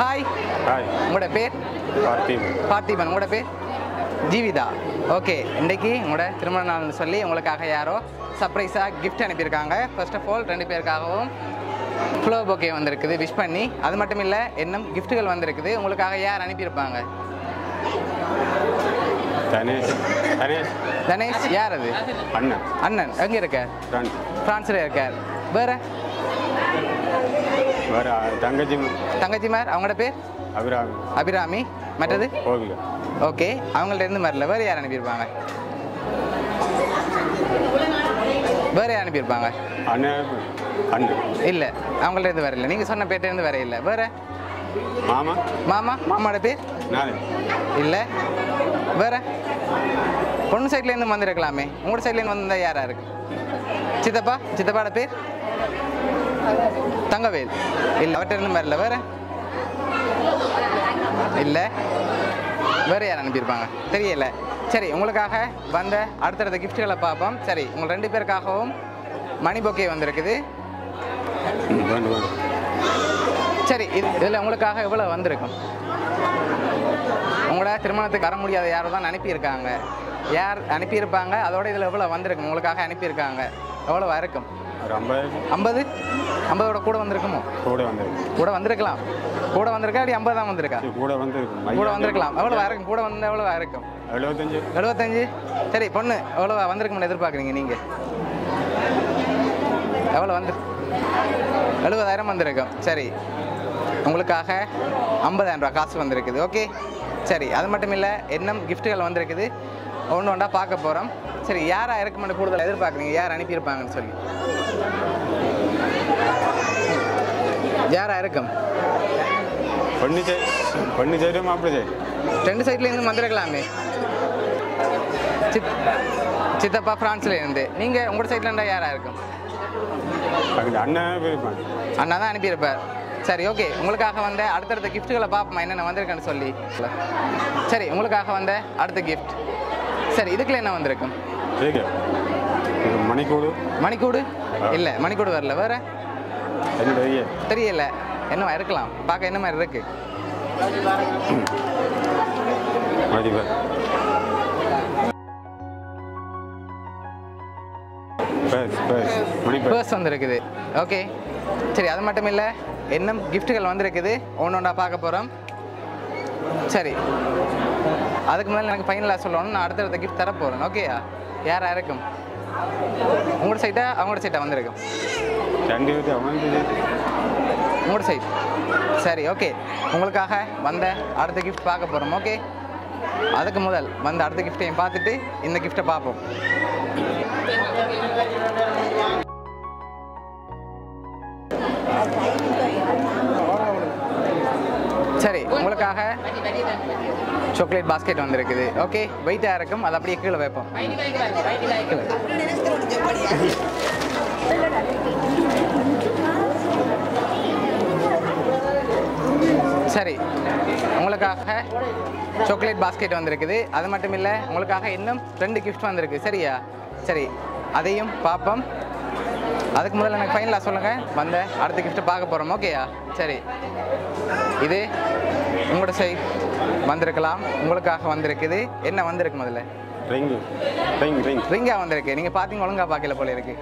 Hi hi உங்களோட பேர் பார்த்திபன் பார்த்திபன் உங்களோட பேர் ஜீவிதா ஓகே இன்றைக்கி உங்களோட திருமண நாள்னு சொல்லி உங்களுக்காக யாரோ சர்ப்ரைஸாக கிஃப்ட் அனுப்பியிருக்காங்க ஃபர்ஸ்ட் ஆஃப் ஆல் ரெண்டு பேருக்காகவும் ஃப்ளோ பொக்கே வந்திருக்குது விஷ் பண்ணி அது மட்டும் இல்லை இன்னும் கிஃப்ட்டுகள் வந்திருக்குது உங்களுக்காக யார் அனுப்பியிருப்பாங்க தனேஷ் தனேஷ் தனேஷ் யார் அது அண்ணன் அண்ணன் எங்கே இருக்கார் ஃப்ரெண்ட் ஃப்ரான்ஸில் இருக்கார் வேறு வேற தங்கச்சி தங்கச்சிமார் அவங்களோட பேர் அபிராமி அபிராமி மற்றது கோவிகா ஓகே அவங்கள்ட்ட இருந்து வரல வேறு யார் அனுப்பியிருப்பாங்க வேறு யார் அனுப்பியிருப்பாங்க அண்ணன் அண்ணன் இல்லை அவங்கள்ட்ட இருந்து வரல நீங்கள் சொன்ன பேர்ட்ட இருந்து வர இல்லை வேறு மாமா மாமா மாமாவோட பேர் நானே இல்லை வேற பொண்ணு சைட்லேருந்து வந்திருக்கலாமே உங்களோட சைட்லேருந்து வந்தா யாரா இருக்கு சித்தப்பா சித்தப்பாட பேர் தங்கவேல் இல்லை அவர்கிட்ட இருந்து வரல வேற இல்லை வேற யார் அனுப்பியிருப்பாங்க தெரியல சரி உங்களுக்காக வந்த அடுத்தடுத்த கிஃப்ட்டுகளை பார்ப்போம் சரி உங்கள் ரெண்டு பேருக்காகவும் மணி பொக்கே வந்திருக்குது வேண்டு வேண்டு சரி இது இதில் உங்களுக்காக எவ்வளோ வந்திருக்கும் உங்களோட திருமணத்துக்கு வர முடியாத யாரோ தான் அனுப்பியிருக்காங்க யார் அனுப்பியிருப்பாங்க அதோட இதில் எவ்வளோ வந்திருக்கும் உங்களுக்காக அனுப்பியிருக்காங்க எவ்வளோ இருக்கும் ஒரு ஐம்பது ஐம்பது ஐம்பதோட கூட வந்திருக்குமோ கூட வந்திருக்கு கூட வந்திருக்கலாம் கூட வந்திருக்கா அப்படி ஐம்பது தான் வந்திருக்கா சரி, கூட வந்திருக்கு கூட வந்திருக்கலாம் எவ்வளோ இருக்கும் கூட வந்தால் எவ்வளோ இருக்கும் எழுபத்தஞ்சு எழுபத்தஞ்சு சரி பொண்ணு எவ்வளோ வந்திருக்கும்னு எதிர்பார்க்குறீங்க நீங்கள் எவ்வளோ வந்து எழுபதாயிரம் வந்திருக்கும் சரி உங்களுக்காக ஐம்பதாயிரம் ரூபா காசு வந்திருக்குது ஓகே சரி அது மட்டும் இல்லை இன்னும் கிஃப்ட்டுகள் வந்திருக்குது ஒன்று ஒன்றா பார்க்க போகிறோம் சரி யாராக இருக்குமென்னு கூடுதல் எதிர்பார்க்குறீங்க யார் அனுப்பியிருப்பாங்கன்னு சொல்லி யாராக இருக்கும் பொண்ணு சரி பொண்ணு சரி மாப்பிள்ளை சரி ரெண்டு சைட்லேருந்து வந்திருக்கலாமே சித் சித்தப்பா ஃப்ரான்ஸ்ல இருந்து நீங்கள் உங்களோட சைட்ல இருந்தால் யாராக இருக்கும் அந்த அண்ணன் போயிருப்பான் அண்ணா தான் அனுப்பியிருப்பார் சரி ஓகே உங்களுக்காக வந்த அடுத்தடுத்த கிஃப்ட்டுகளை பார்ப்போமா என்னென்ன வந்திருக்குன்னு சொல்லி சரி உங்களுக்காக வந்த அடுத்த கிஃப்ட் சரி இதுக்குள்ள என்ன வந்திருக்கும் சரி இது மணிக்கூடு மணிக்கூடு இல்லை மணிக்கூடு வரல வேற என்னுடைய தெரியல என்னவா இருக்கலாம் பார்க்க என்ன மாதிரி இருக்கு மதிப்பர் பேஸ் பேஸ் மணிப்பேர் பர்ஸ் வந்திருக்குது ஓகே சரி அது மட்டும் இல்லை இன்னும் கிஃப்ட்டுகள் வந்திருக்குது ஒன்று ஒன்றா பார்க்க போகிறோம் சரி அதுக்கு முதல்ல எனக்கு ஃபைனலாக சொல்லணும் நான் அடுத்தடுத்த கிஃப்ட் தர போகிறேன் ஓகேயா யாரா இருக்கும் உங்களோட சைட்டா அவங்களோட சைட்டா வந்திருக்கும் ரெண்டு பேருக்கு அவனுக்கு உங்களோட சைட் சரி ஓகே உங்களுக்காக வந்த அடுத்த கிஃப்ட் பார்க்க போகிறோம் ஓகே அதுக்கு முதல் வந்த அடுத்த கிஃப்ட்டையும் பார்த்துட்டு இந்த கிஃப்ட்டை பார்ப்போம் சரி உங்களுக்காக சாக்லேட் பாஸ்கெட் வந்திருக்குது ஓகே வெயிட்டாக இருக்கும் அது அப்படியே கீழே வைப்போம் கீழே. சரி உங்களுக்காக சாக்லேட் பாஸ்கெட் வந்திருக்குது அது மட்டும் இல்லை உங்களுக்காக இன்னும் ரெண்டு கிஃப்ட் வந்திருக்கு சரியா சரி அதையும் பார்ப்போம் அதுக்கு முதல்ல எனக்கு ஃபைனலாக சொல்லுங்கள் வந்த அடுத்த கிஃப்ட்டை பார்க்க போகிறோம் ஓகேயா சரி இது உங்களோட சைட் வந்திருக்கலாம் உங்களுக்காக வந்திருக்குது என்ன வந்திருக்கு முதல்ல ரிங்கு ரிங் ரிங் ரிங்கா வந்திருக்கு நீங்கள் பார்த்தீங்க ஒழுங்கா பார்க்கல போல இருக்கு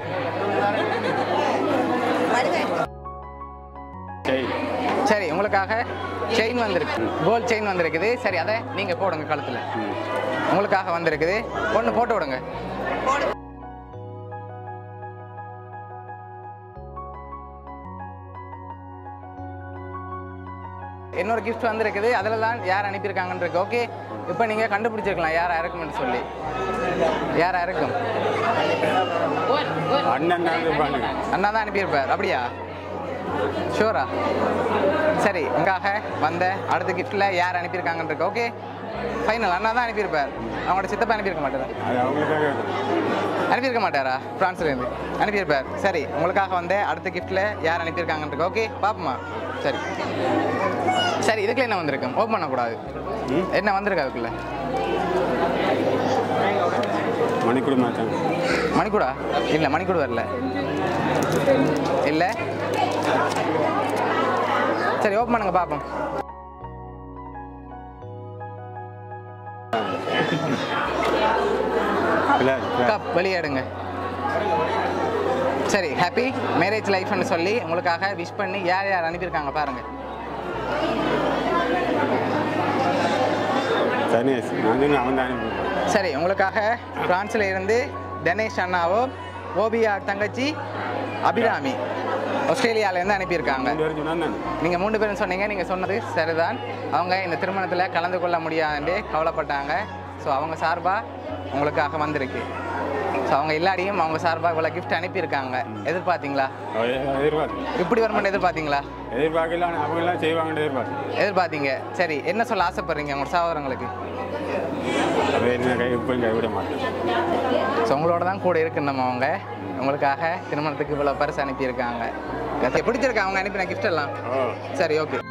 சரி சரி உங்களுக்காக செயின் வந்திருக்கு கோல்ட் செயின் வந்திருக்குது சரி அதை நீங்கள் போடுங்க கழுத்தில் ம். உங்களுக்காக வந்திருக்குது ஒன்று போட்டு விடுங்க இன்னொரு கிஃப்ட் வந்திருக்குது அதில் தான் யார் அனுப்பியிருக்காங்கன்னு இருக்கு ஓகே இப்போ நீங்கள் கண்டுபிடிச்சிருக்கலாம் யாரா இருக்கும்னு சொல்லி யாரா இருக்கும் அண்ணன் தான் இருப்பாங்க அண்ணா தான் அனுப்பியிருப்பார் அப்படியா ஷூரா சரி உங்களுக்காக வந்த அடுத்த கிஃப்ட்டில் யார் அனுப்பியிருக்காங்கன்னு இருக்கு ஓகே ஃபைனல் அண்ணா தான் அனுப்பியிருப்பார் அவங்களோட சித்தப்பா அனுப்பியிருக்க மாட்டாரா அது அவங்களுக்காக இருக்கும். அனுப்பியிருக்க மாட்டாரா ஃப்ரான்ஸ்லேருந்து அனுப்பியிருப்பார் சரி உங்களுக்காக வந்து அடுத்த கிஃப்ட்டில் யார் அனுப்பியிருக்காங்கன்னு இருக்கு ஓகே பார்ப்போமா சரி சரி இதுக்குள்ள என்ன வந்திருக்கும் ஓப்பன் பண்ணக்கூடாது ம் என்ன வந்திருக்கு அதுக்குள்ள மணிக்கூடு மாற்றாங்க மணிக்கூடா இல்லை மணிக்கூடு வரல இல்லை சரி ஓப்பன் பண்ணுங்க பார்ப்போம் இல்லை கப் வெளியே எடுங்க சரி ஹாப்பி மேரேஜ் லைஃப்னு சொல்லி உங்களுக்காக விஷ் பண்ணி யார் யார் அனுப்பியிருக்காங்க பாருங்க தனேஷ் நான் சொன்னேன் அவன் தான் அனுப்பி சரி உங்களுக்காக பிரான்ஸ்ல இருந்து தனேஷ் அண்ணாவோ ஓபியா தங்கச்சி அபிராமி ஆஸ்திரேலியால இருந்து அனுப்பியிருக்காங்க ரெண்டு பேரும் சொன்னான் தானே நீங்க மூணு பேரும் சொன்னீங்க நீங்க சொன்னது சரிதான் அவங்க இந்த திருமணத்துல கலந்து கொள்ள முடியாதுன்னு கவலைப்பட்டாங்க ஸோ அவங்க சார்பா உங்களுக்காக வந்திருக்கு ஸோ அவங்க இல்லாடியும் அவங்க சார்பா இவ்வளோ கிஃப்ட் அனுப்பியிருக்காங்க எதிர்பார்த்தீங்களா அவ எதிர்பார்த்து இப்படி வருமானு எதிர்பார்த்தீங்களா எதிர்பார்க்கல ஆனால் அவங்க எல்லாம் செய்வாங்கன்னு எதிர்பார்த்து எதிர்பார்த்தீங்க சரி என்ன சொல்ல ஆசைப்படுறீங்க உங்க சகோதரங்களுக்கு அதை என்ன கை இப்போ கைவிட மாட்டேன் ஸோ உங்களோட தான் கூட இருக்கு நம்ம அவங்க உங்களுக்காக திருமணத்துக்கு இவ்வளோ பரிசு அனுப்பியிருக்காங்க பிடிச்சிருக்கா அவங்க அனுப்பின gift எல்லாம் ஓ சரி ஓகே